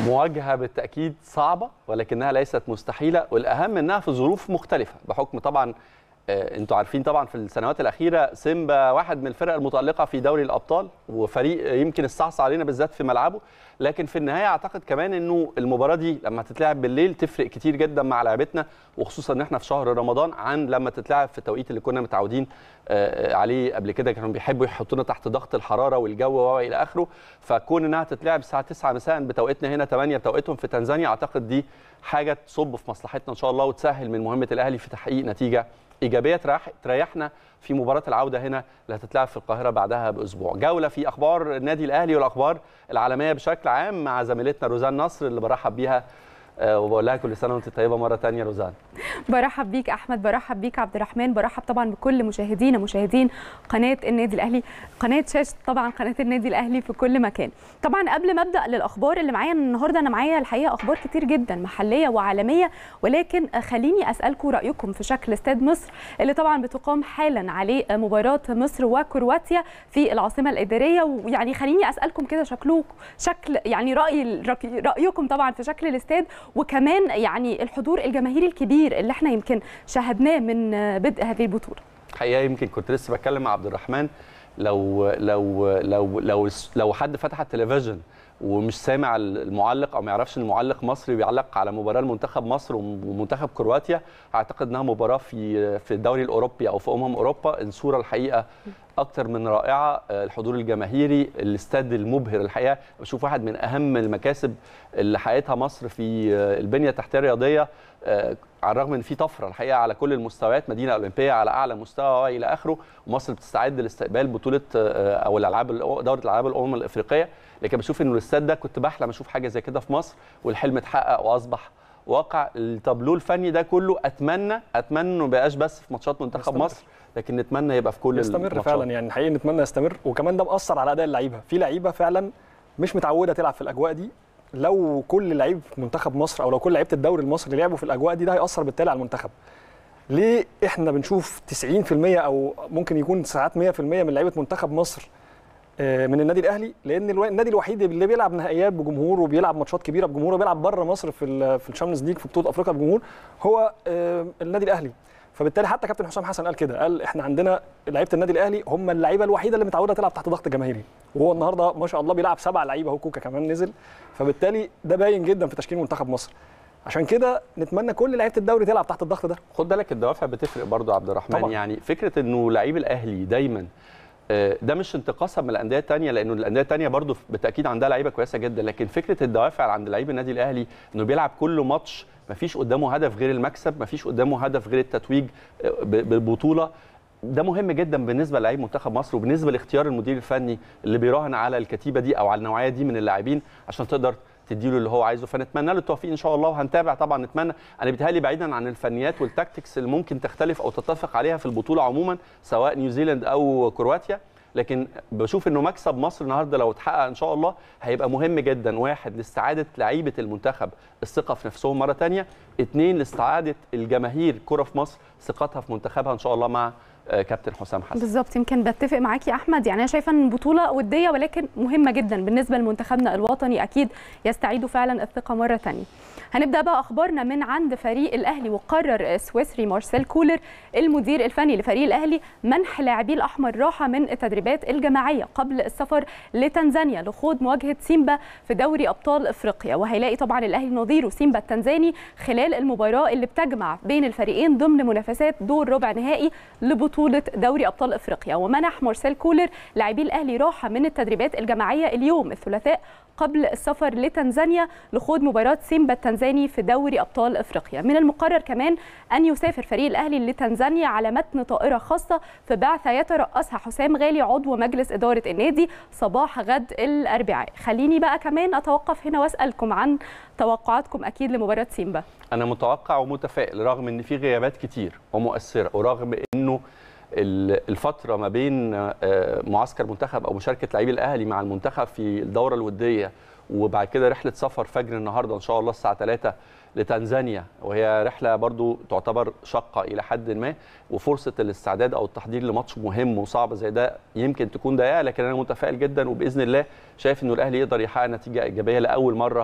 مواجهه بالتاكيد صعبه ولكنها ليست مستحيله والاهم انها في ظروف مختلفه بحكم طبعا آه، انتوا عارفين طبعا في السنوات الاخيره سيمبا واحد من الفرق المتالقه في دوري الابطال وفريق يمكن استعصى علينا بالذات في ملعبه لكن في النهايه اعتقد كمان انه المباراه دي لما تتلعب بالليل تفرق كتير جدا مع لعبتنا وخصوصا ان احنا في شهر رمضان عن لما تتلعب في التوقيت اللي كنا متعودين آه، عليه قبل كده كانوا بيحبوا يحطونا تحت ضغط الحراره والجو والى اخره فكون انها تتلعب الساعه 9 مساء بتوقيتنا هنا 8 بتوقيتهم في تنزانيا اعتقد دي حاجه تصب في مصلحتنا ان شاء الله وتسهل من مهمه الاهلي في تحقيق نتيجه ايجابيه تريح تريحنا في مباراه العوده هنا اللي هتتلعب في القاهره بعدها باسبوع جوله في اخبار النادي الاهلي والاخبار العالميه بشكل عام مع زميلتنا روزان نصر اللي برحب بيها آه، وبقول لها كل سنه وانت طيبه مره ثانيه روزان برحب بيك احمد برحب بيك عبد الرحمن برحب طبعا بكل مشاهدينا مشاهدين قناه النادي الاهلي قناه شاشه طبعا قناه النادي الاهلي في كل مكان طبعا قبل ما ابدا للاخبار اللي معايا النهارده انا معايا الحقيقه اخبار كتير جدا محليه وعالميه ولكن خليني اسالكم رايكم في شكل استاد مصر اللي طبعا بتقام حالا عليه مباراه مصر وكرواتيا في العاصمه الاداريه ويعني خليني اسالكم كده شكله شكل يعني راي رايكم طبعا في شكل الاستاد وكمان يعني الحضور الجماهيري الكبير اللي احنا يمكن شاهدناه من بدء هذه البطوله الحقيقه يمكن كنت لسه بتكلم مع عبد الرحمن لو لو لو لو لو حد فتح التلفزيون ومش سامع المعلق او ما يعرفش ان المعلق مصري بيعلق على مباراه لمنتخب مصر ومنتخب كرواتيا اعتقد انها مباراه في في الدوري الاوروبي او في امم اوروبا الصوره الحقيقه اكتر من رائعه الحضور الجماهيري الاستاد المبهر الحقيقه بشوف واحد من اهم المكاسب اللي حققتها مصر في البنيه التحتيه الرياضيه على الرغم ان في طفره الحقيقه على كل المستويات مدينه اولمبيه على اعلى مستوى والى اخره ومصر بتستعد لاستقبال بطوله او الالعاب دوره الالعاب الامم الافريقيه لكن بشوف انه الاستاد ده كنت بحلم اشوف حاجه زي كده في مصر والحلم اتحقق واصبح واقع التابلو الفني ده كله اتمنى اتمنى انه ما يبقاش بس في ماتشات منتخب يستمر. مصر لكن نتمنى يبقى في كل يستمر الماتشات. فعلا يعني حقيقي نتمنى يستمر وكمان ده مأثر على اداء اللعيبه في لعيبه فعلا مش متعوده تلعب في الاجواء دي لو كل لعيب في منتخب مصر او لو كل لعيبه الدوري المصري لعبوا في الاجواء دي ده هيأثر بالتالي على المنتخب ليه احنا بنشوف 90% او ممكن يكون ساعات 100% من لعيبه منتخب مصر آه، من النادي الاهلي لان الو- النادي الوحيد اللي بيلعب نهائيات بجمهور وبيلعب ماتشات كبيره بجمهور وبيلعب بره مصر في ال- في الشامبيونز ليج في بطوله افريقيا بجمهور هو آه، النادي الاهلي فبالتالي حتى كابتن حسام حسن قال كده قال احنا عندنا لعيبه النادي الاهلي هم اللعيبه الوحيده اللي متعوده تلعب تحت ضغط جماهيري وهو النهارده ما شاء الله بيلعب سبع لعيبه اهو كوكا كمان نزل فبالتالي ده باين جدا في تشكيل منتخب مصر عشان كده نتمنى كل لعيبه الدوري تلعب تحت الضغط ده خد بالك الدوافع بتفرق برضو يا عبد الرحمن طبعاً. يعني فكره انه لعيب الاهلي دايما آه، ده مش انتقاصا من الانديه الثانيه لانه الانديه الثانيه برضو بالتاكيد عندها لعيبه كويسه جدا لكن فكره الدوافع عند لعيب النادي الاهلي انه بيلعب كل ماتش مفيش قدامه هدف غير المكسب مفيش قدامه هدف غير التتويج آه، ب- بالبطوله ده مهم جدا بالنسبه للاعيب منتخب مصر وبالنسبه لاختيار المدير الفني اللي بيراهن على الكتيبه دي او على النوعيه دي من اللاعبين عشان تقدر تديله اللي هو عايزه فنتمنى له التوفيق ان شاء الله وهنتابع طبعا نتمنى انا بيتهيألي بعيدا عن الفنيات والتاكتكس اللي ممكن تختلف او تتفق عليها في البطوله عموما سواء نيوزيلاند او كرواتيا لكن بشوف انه مكسب مصر النهارده لو اتحقق ان شاء الله هيبقى مهم جدا واحد لاستعاده لعيبه المنتخب الثقه في نفسهم مره ثانيه اثنين لاستعاده الجماهير كره في مصر ثقتها في منتخبها ان شاء الله مع آه، كابتن حسام حسن بالظبط يمكن بتفق معاك يا احمد يعني انا شايفه ان البطوله وديه ولكن مهمه جدا بالنسبه لمنتخبنا الوطني اكيد يستعيدوا فعلا الثقه مره ثانيه هنبدا بقى اخبارنا من عند فريق الاهلي وقرر السويسري مارسيل كولر المدير الفني لفريق الاهلي منح لاعبي الاحمر راحه من التدريبات الجماعيه قبل السفر لتنزانيا لخوض مواجهه سيمبا في دوري ابطال افريقيا وهيلاقي طبعا الاهلي نظيره سيمبا التنزاني خلال المباراه اللي بتجمع بين الفريقين ضمن منافسات دور ربع نهائي لبطوله دوري ابطال افريقيا ومنح مارسيل كولر لاعبي الاهلي راحه من التدريبات الجماعيه اليوم الثلاثاء قبل السفر لتنزانيا لخوض مباراة سيمبا التنزاني في دوري أبطال أفريقيا من المقرر كمان أن يسافر فريق الأهلي لتنزانيا على متن طائرة خاصة في بعثة يترأسها حسام غالي عضو مجلس إدارة النادي صباح غد الأربعاء خليني بقى كمان أتوقف هنا وأسألكم عن توقعاتكم أكيد لمباراة سيمبا انا متوقع ومتفائل رغم ان في غيابات كتير ومؤثره ورغم انه ال- الفتره ما بين آه، معسكر منتخب او مشاركه لاعبي الاهلي مع المنتخب في الدوره الوديه وبعد كده رحله سفر فجر النهارده ان شاء الله الساعه 3 لتنزانيا وهي رحله برضو تعتبر شاقه الى حد ما وفرصه الاستعداد او التحضير لماتش مهم وصعب زي ده يمكن تكون ضيقه لكن انا متفائل جدا وباذن الله شايف انه الاهلي يقدر يحقق نتيجه ايجابيه لاول مره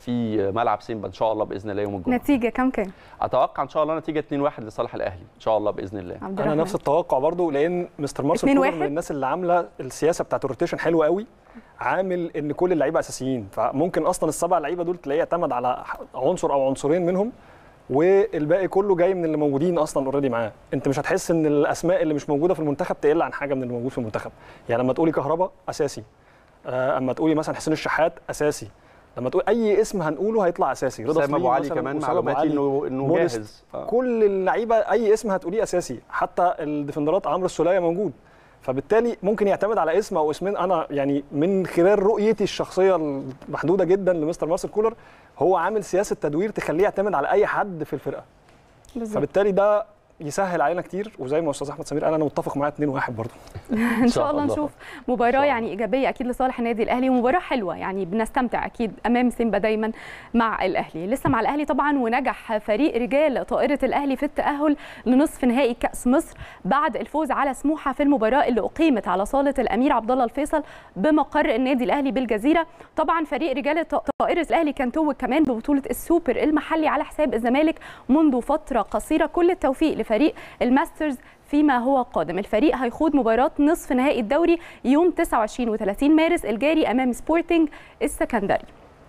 في ملعب سيمبا ان شاء الله باذن الله يوم الجمعه نتيجه كام كام اتوقع ان شاء الله نتيجه 2-1 لصالح الاهلي ان شاء الله باذن الله عبد انا الرحمن نفس التوقع برضو لان مستر مارسيل 2-1 كولر من الناس اللي عامله السياسه بتاعت الروتيشن حلوه قوي عامل ان كل اللعيبه اساسيين فممكن اصلا السبع لعيبه دول تلاقيه اعتمد على عنصر او عنصرين منهم والباقي كله جاي من اللي موجودين اصلا اوريدي معاه انت مش هتحس ان الاسماء اللي مش موجوده في المنتخب تقل عن حاجه من اللي موجود في المنتخب يعني لما تقولي كهربا اساسي آه، اما تقولي مثلا حسين الشحات اساسي لما تقول اي اسم هنقوله هيطلع اساسي رضا ابو علي مثلاً، كمان أسامة أبو معلوماتي علي، انه انه موديست. جاهز آه. كل اللعيبه اي اسم هتقوليه اساسي حتى الديفندرات عمرو السوليه موجود فبالتالي ممكن يعتمد على اسم او اسمين انا يعني من خلال رؤيتي الشخصيه المحدوده جدا لمستر مارسيل كولر هو عامل سياسه تدوير تخليه يعتمد على اي حد في الفرقه بالظبط فبالتالي ده يسهل علينا كتير وزي ما استاذ احمد سمير قال انا متفق معاه 2-1 برضه ان شاء الله نشوف مباراه الله. يعني ايجابيه اكيد لصالح النادي الاهلي ومباراه حلوه يعني بنستمتع اكيد امام سيمبا دايما مع الاهلي لسه مع الاهلي طبعا ونجح فريق رجال طائره الاهلي في التاهل لنصف نهائي كاس مصر بعد الفوز على سموحه في المباراه اللي اقيمت على صاله الامير عبد الله الفيصل بمقر النادي الاهلي بالجزيره طبعا فريق رجال طائره الاهلي كان توج كمان ببطوله السوبر المحلي على حساب الزمالك منذ فتره قصيره كل التوفيق لفريق الماسترز فيما هو قادم الفريق هيخوض مباراة نصف نهائي الدوري يوم 29 و30 مارس الجاري أمام سبورتنج السكندري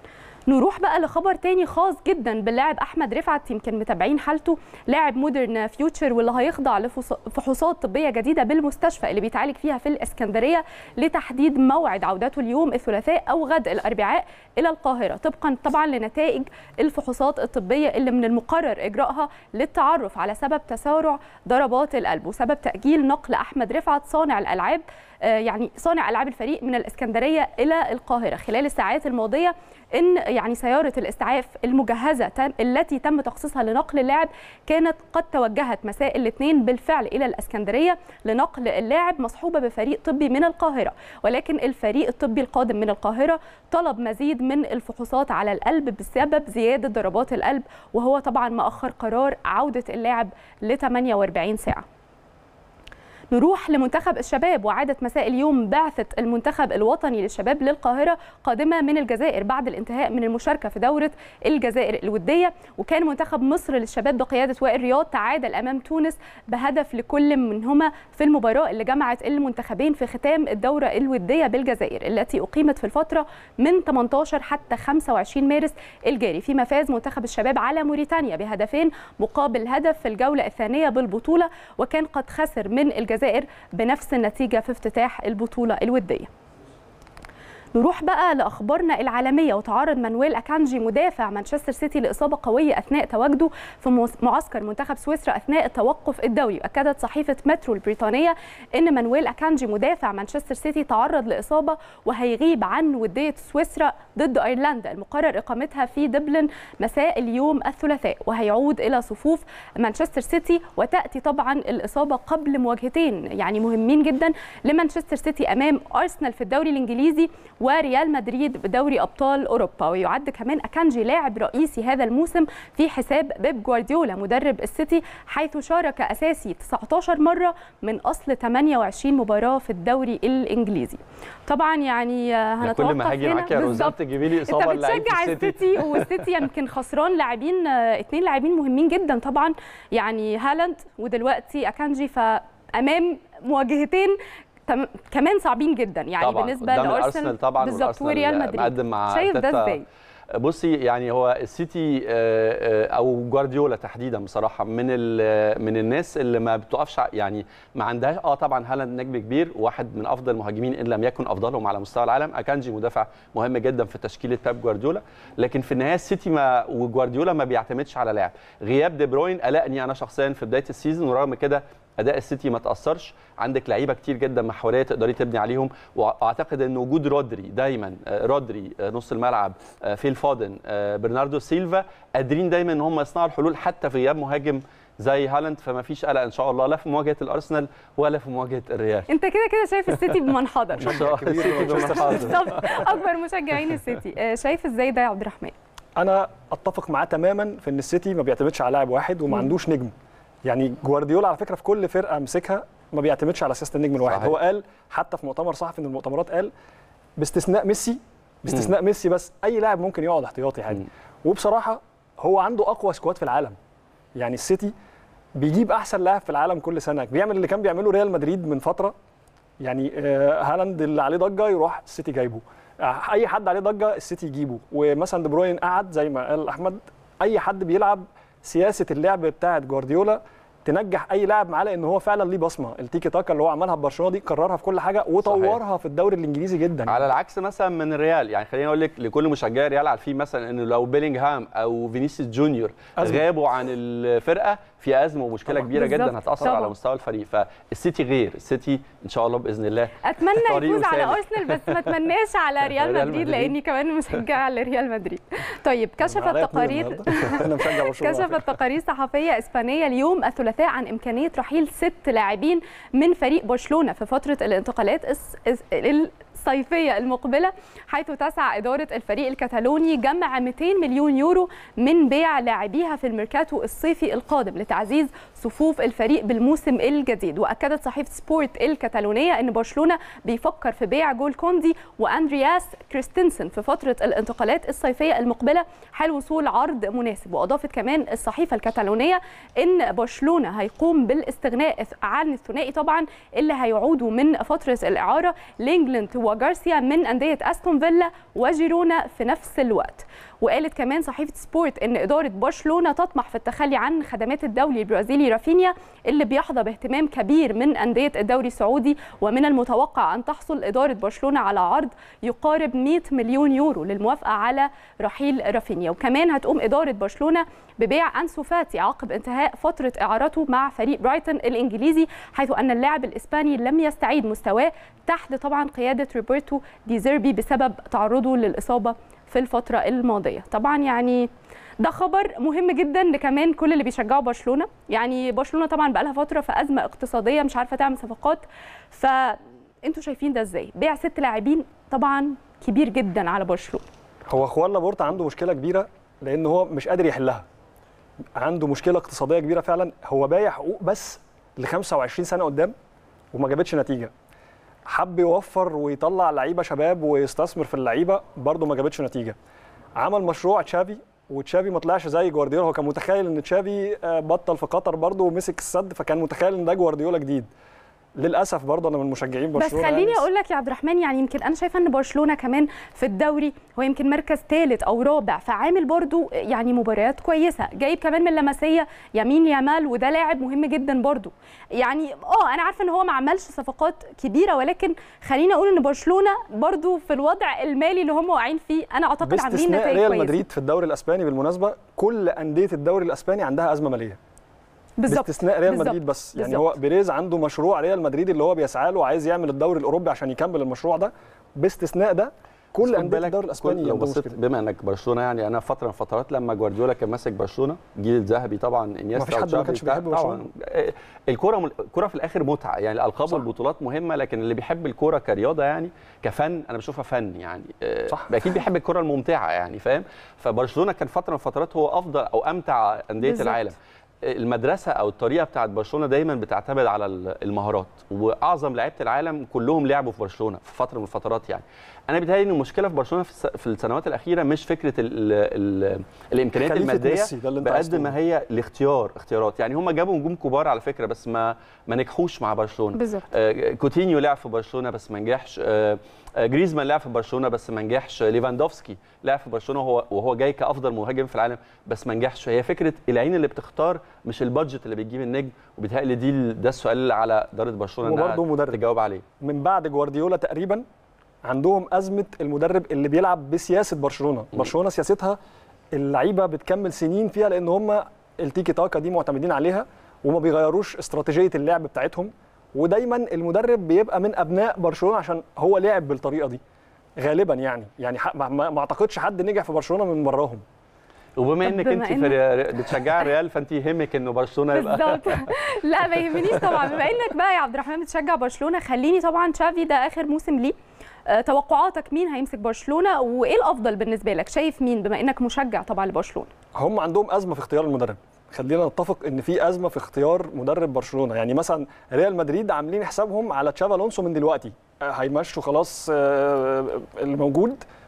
نروح بقى لخبر تاني خاص جدا باللاعب احمد رفعت يمكن متابعين حالته لاعب مودرن فيوتشر واللي هيخضع لفحوصات طبيه جديده بالمستشفى اللي بيتعالج فيها في الاسكندريه لتحديد موعد عودته اليوم الثلاثاء او غد الاربعاء الى القاهره طبقا طبعا لنتائج الفحوصات الطبيه اللي من المقرر اجراءها للتعرف على سبب تسارع ضربات القلب وسبب تاجيل نقل احمد رفعت صانع الالعاب يعني صانع العاب الفريق من الاسكندريه الى القاهره خلال الساعات الماضيه ان يعني سياره الاسعاف المجهزه تم التي تم تخصيصها لنقل اللاعب كانت قد توجهت مساء الاثنين بالفعل الى الاسكندريه لنقل اللاعب مصحوبه بفريق طبي من القاهره ولكن الفريق الطبي القادم من القاهره طلب مزيد من الفحوصات على القلب بسبب زياده ضربات القلب وهو طبعا ما اخر قرار عوده اللاعب ل 48 ساعه نروح لمنتخب الشباب وعادت مساء اليوم بعثة المنتخب الوطني للشباب للقاهرة قادمة من الجزائر بعد الانتهاء من المشاركة في دورة الجزائر الودية وكان منتخب مصر للشباب بقيادة وائل رياض تعادل أمام تونس بهدف لكل منهما في المباراة اللي جمعت المنتخبين في ختام الدورة الودية بالجزائر التي أقيمت في الفترة من 18 حتى 25 مارس الجاري فيما فاز منتخب الشباب على موريتانيا بهدفين مقابل هدف في الجولة الثانية بالبطولة وكان قد خسر من الجزائر الجزائر بنفس النتيجة في افتتاح البطولة الودية نروح بقى لاخبارنا العالميه وتعرض مانويل اكانجي مدافع مانشستر سيتي لاصابه قويه اثناء تواجده في معسكر منتخب سويسرا اثناء التوقف الدولي اكدت صحيفه مترو البريطانيه ان مانويل اكانجي مدافع مانشستر سيتي تعرض لاصابه وهيغيب عن وديه سويسرا ضد ايرلندا المقرر اقامتها في دبلن مساء اليوم الثلاثاء وهيعود الى صفوف مانشستر سيتي وتاتي طبعا الاصابه قبل مواجهتين يعني مهمين جدا لمانشستر سيتي امام ارسنال في الدوري الانجليزي وريال مدريد بدوري ابطال اوروبا ويعد كمان اكانجي لاعب رئيسي هذا الموسم في حساب بيب جوارديولا مدرب السيتي حيث شارك اساسي 19 مره من اصل 28 مباراه في الدوري الانجليزي طبعا يعني هنتوقف كل ما هاجي هنا معاك يا روزان تجيبي لي اصابه انت لعيب بتشجع السيتي والسيتي يمكن خسران لاعبين اثنين لاعبين مهمين جدا طبعا يعني هالاند ودلوقتي اكانجي فامام مواجهتين تم... كمان صعبين جدا يعني طبعا بالنسبه قدام لارسنال الارسنال طبعا بالظبط والأرسنال وريال مدريد مقدم مع شايف ده أرتيتا. ازاي؟ بصي يعني هو السيتي آه، آه، او جوارديولا تحديدا بصراحه من ال- من الناس اللي ما بتقفش ع- يعني ما عندهاش اه طبعا هالاند نجم كبير واحد من افضل المهاجمين ان لم يكن افضلهم على مستوى العالم اكانجي مدافع مهم جدا في تشكيله بيب جوارديولا لكن في النهايه السيتي ما وجوارديولا ما بيعتمدش على لاعب غياب دي بروين قلقني انا شخصيا في بدايه السيزون ورغم كده اداء السيتي ما تاثرش عندك لعيبه كتير جدا محوريه تقدري تبني عليهم واعتقد ان وجود رودري دايما آه، رودري آه، نص الملعب آه، فيل فودن آه، برناردو سيلفا قادرين دايما ان هم يصنعوا الحلول حتى في غياب مهاجم زي هالاند فما فيش قلق ان شاء الله لا في مواجهه الارسنال ولا في مواجهه الريال انت كده كده شايف السيتي بمنحدر ان شاء الله كبير السيتي لمانشستر بمنحدر. طب اكبر مشجعين السيتي آه، شايف ازاي ده يا عبد الرحمن انا اتفق معاه تماما في ان السيتي ما بيعتمدش على لاعب واحد وما مم. عندوش نجم يعني جوارديولا على فكره في كل فرقه مسكها ما بيعتمدش على سياسه النجم الواحد صحيح. هو قال حتى في مؤتمر صحفي من المؤتمرات قال باستثناء ميسي باستثناء ميسي بس اي لاعب ممكن يقعد احتياطي عادي مم. وبصراحه هو عنده اقوى سكواد في العالم يعني السيتي بيجيب احسن لاعب في العالم كل سنه بيعمل اللي كان بيعمله ريال مدريد من فتره يعني آه، هالاند اللي عليه ضجه يروح السيتي جايبه آه، اي حد عليه ضجه السيتي يجيبه ومثلا دي بروين قعد زي ما قال احمد اي حد بيلعب سياسه اللعب بتاعه جوارديولا تنجح اي لاعب معاه لان هو فعلا ليه بصمه التيكي تاكا اللي هو عملها في برشلونه دي كررها في كل حاجه وطورها في الدوري الانجليزي جدا على العكس مثلا من الريال يعني خليني اقول لك لكل مشجعي الريال عارفين مثلا انه لو بيلينغهام او فينيسيوس جونيور أزمة. غابوا عن الفرقه في ازمه ومشكله طبعاً. كبيره بالظبط. جدا هتاثر طبعاً. على مستوى الفريق فالسيتي غير السيتي ان شاء الله باذن الله اتمنى طريقه يفوز على سالك. ارسنال بس ما اتمناش على ريال ريال مدريد مدريد. لاني كمان مشجعه لريال مدريد طيب كشفت عليا اتنين تقارير النهاردة. انا مشجع برشلونه على فكرة. كشفت تقارير صحفيه اسبانيه اليوم الثلاثاء عن امكانيه رحيل ست لاعبين من فريق برشلونه في فتره الانتقالات الس- الس- الصيفيه المقبله حيث تسعى اداره الفريق الكتالوني جمع 200 مليون يورو من بيع لاعبيها في الميركاتو الصيفي القادم لتعزيز صفوف الفريق بالموسم الجديد واكدت صحيفه سبورت الكتالونيه ان برشلونه بيفكر في بيع جول كوندي واندرياس كريستنسن في فتره الانتقالات الصيفيه المقبله حال وصول عرض مناسب واضافت كمان الصحيفه الكتالونيه ان برشلونه هيقوم بالاستغناء عن الثنائي طبعا اللي هيعودوا من فتره الاعاره لينجلند وجارسيا من انديه استون فيلا وجيرونا في نفس الوقت وقالت كمان صحيفه سبورت ان اداره برشلونه تطمح في التخلي عن خدمات الدولي البرازيلي رافينيا اللي بيحظى باهتمام كبير من انديه الدوري السعودي ومن المتوقع ان تحصل اداره برشلونه على عرض يقارب 100 مليون يورو للموافقه على رحيل رافينيا وكمان هتقوم اداره برشلونه ببيع انسو فاتي عقب انتهاء فتره اعارته مع فريق برايتون الانجليزي حيث ان اللاعب الاسباني لم يستعيد مستواه تحت طبعا قياده روبرتو دي زيربي بسبب تعرضه للاصابه في الفتره الماضيه طبعا يعني ده خبر مهم جدا لكمان كل اللي بيشجعوا برشلونه يعني برشلونه طبعا بقى لها فتره في ازمه اقتصاديه مش عارفه تعمل صفقات فانتوا شايفين ده ازاي بيع ست لاعبين طبعا كبير جدا على برشلونه هو خوان لابورتا عنده مشكله كبيره لان هو مش قادر يحلها عنده مشكله اقتصاديه كبيره فعلا هو بايع حقوق بس ل 25 سنه قدام وما جابتش نتيجه حب يوفر ويطلع لعيبه شباب ويستثمر في اللعيبه برضه ما جابتش نتيجه عمل مشروع تشافي وتشافي ما طلعش زي جوارديولا هو كان متخيل ان تشافي آه، بطل في قطر برضه ومسك السد فكان متخيل ان ده جوارديولا جديد للاسف برضه انا من مشجعين بس برشلونه خليني يعني. اقول لك يا عبد الرحمن يعني يمكن انا شايفه ان برشلونه كمان في الدوري هو يمكن مركز ثالث او رابع فعامل برضو يعني مباريات كويسه جايب كمان من لمسيه يمين يامال وده لاعب مهم جدا برضو يعني اه انا عارفه ان هو ما عملش صفقات كبيره ولكن خليني اقول ان برشلونه برضو في الوضع المالي اللي هم واقعين فيه انا اعتقد عاملين باستثناء نتائج ريال كويسه مدريد في الدوري الاسباني بالمناسبه كل انديه الدوري الاسباني عندها ازمه ماليه بالظبط باستثناء ريال بالظبط. مدريد بس يعني بالظبط. هو بيريز عنده مشروع ريال مدريد اللي هو بيسعى له وعايز يعمل الدوري الاوروبي عشان يكمل المشروع ده باستثناء ده بس كل خد انديه بالك الدوري الاسباني كل- لو عندهم بصيت مشكله بما انك برشلونه يعني انا فتره من الفترات لما جوارديولا كان ماسك برشلونه الجيل الذهبي طبعا انيستا مفيش حد ما وتشافي كانش وبتاع، بيحب برشلونة. طبعا آه، الكوره الكوره في الاخر متعه يعني الالقاب صح. والبطولات مهمه لكن اللي بيحب الكوره كرياضه يعني كفن انا بشوفها فن يعني آه، صح. اكيد بيحب الكوره الممتعه يعني فاهم فبرشلونه كان فتره من الفترات هو افضل او امتع انديه بالظبط. العالم المدرسه او الطريقه بتاعت برشلونه دايما بتعتمد على المهارات واعظم لعيبه العالم كلهم لعبوا في برشلونه في فتره من الفترات يعني انا بيتهيألي ان المشكله في برشلونه في الس- في السنوات الاخيره مش فكره ال ال الامكانيات خليفة الماديه ميسي، ده اللي أنت عايز بقد ما تقوله. هي الاختيار اختيارات يعني هم جابوا نجوم كبار على فكره بس ما ما نجحوش مع برشلونه بالظبط آه، كوتينيو لعب في برشلونه بس ما نجحش آه، آه، جريزمان لعب في برشلونه بس ما نجحش ليفاندوفسكي لعب في برشلونه وهو وهو جاي كافضل مهاجم في العالم بس ما نجحش هي فكره العين اللي بتختار مش البادجت اللي بتجيب النجم وبيتهيألي دي ال- ده السؤال اللي على اداره برشلونه إنها وبرضه مدرب. تجاوب عليه من بعد جوارديولا تقريبا عندهم ازمه المدرب اللي بيلعب بسياسه برشلونه برشلونه سياستها اللعيبه بتكمل سنين فيها لان هم التيكي تاكا دي معتمدين عليها وما بيغيروش استراتيجيه اللعب بتاعتهم ودايما المدرب بيبقى من ابناء برشلونه عشان هو لعب بالطريقه دي غالبا يعني يعني ح- ما, ما ما اعتقدش حد نجح في برشلونه من براهم وبما طب انك بما انت في إنك- ريال- بتشجعي الريال فانت يهمك انه برشلونه يبقى بالظبط لا ما يهمنيش طبعا بما انك بقى يا عبد الرحمن بتشجع برشلونه خليني طبعا تشافي ده اخر موسم ليه آه، توقعاتك مين هيمسك برشلونه وايه الافضل بالنسبه لك شايف مين بما انك مشجع طبعا لبرشلونه هم عندهم ازمه في اختيار المدرب خلينا نتفق ان في ازمه في اختيار مدرب برشلونه يعني مثلا ريال مدريد عاملين حسابهم على تشافي الونسو من دلوقتي آه، هيمشوا خلاص آه، اللي موجود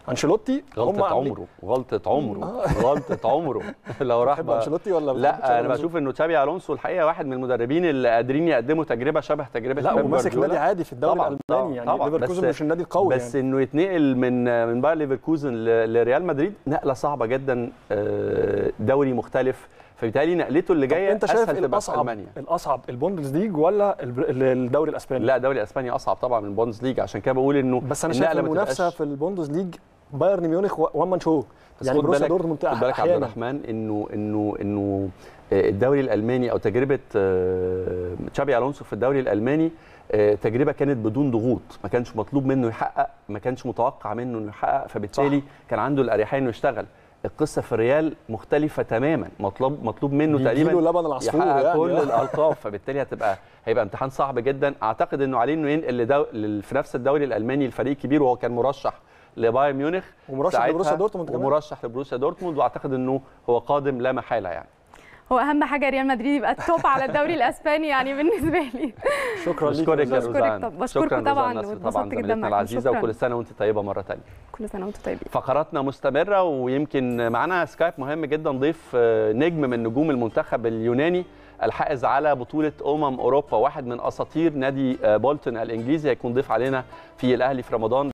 انشيلوتي هم غلطه عاملين- عمره غلطه عمره غلطه عمره لو راح بتحب بقى- انشيلوتي ولا بتحب تشابي لا انا ألونسو؟ بشوف انه تشابي الونسو الحقيقه واحد من المدربين اللي قادرين يقدموا تجربه شبه تجربه لا بيب وماسك جوارديولا. نادي عادي في الدوري طبعاً، الالماني طبعاً، يعني طبعاً. ليفركوزن بس- مش النادي القوي بس يعني. انه يتنقل من من باير ليفركوزن ل- لريال مدريد نقله صعبه جدا آه، دوري مختلف فبالتالي نقلته اللي طب جايه انت شايف اسهل تبقى في الاصعب المانيا الاصعب البوندس ليج ولا الب- الدوري الاسباني لا الدوري الاسباني اصعب طبعا من البوندس ليج عشان كده بقول انه بس انا شايف النقلة ما المنافسه تبقاش- في البوندس ليج بايرن ميونخ وان مان شو بس يعني خد بروسيا بالك- دورتموند خد بالك يا عبد احيانا الرحمن انه انه انه آه، الدوري الالماني او تجربه آه، تشابي الونسو في الدوري الالماني آه، تجربه كانت بدون ضغوط ما كانش مطلوب منه يحقق ما كانش متوقع منه انه يحقق فبالتالي صح. كان عنده الاريحيه انه يشتغل القصه في الريال مختلفه تماما مطلوب مطلوب منه بيجيله تقريبا لبن العصفور يحقق يعني كل الالقاب فبالتالي هتبقى هيبقى امتحان صعب جدا اعتقد انه عليه انه ينقل لدو... لل- في نفس الدوري الالماني الفريق كبير وهو كان مرشح لبايرن ميونخ ومرشح ساعتها لبروسيا دورتموند كمان ومرشح لبروسيا دورتموند واعتقد انه هو قادم لا محاله يعني هو اهم حاجه ريال مدريد يبقى التوب على الدوري الاسباني يعني بالنسب لي شكرا ليك بشكرك يا بشكرك روزان طب- بشكركم شكرا طبعاً روزان نصر واتبسطت طبعا جداً زميلتنا معاكم. العزيزه شكراً. وكل سنه وانت طيبه مره ثانيه كل سنه وانتم طيبين فقراتنا مستمره ويمكن معانا سكايب مهم جدا ضيف آه، نجم من نجوم المنتخب اليوناني الحائز على بطوله امم اوروبا واحد من اساطير نادي آه، بولتون الانجليزي هيكون ضيف علينا في الاهلي في رمضان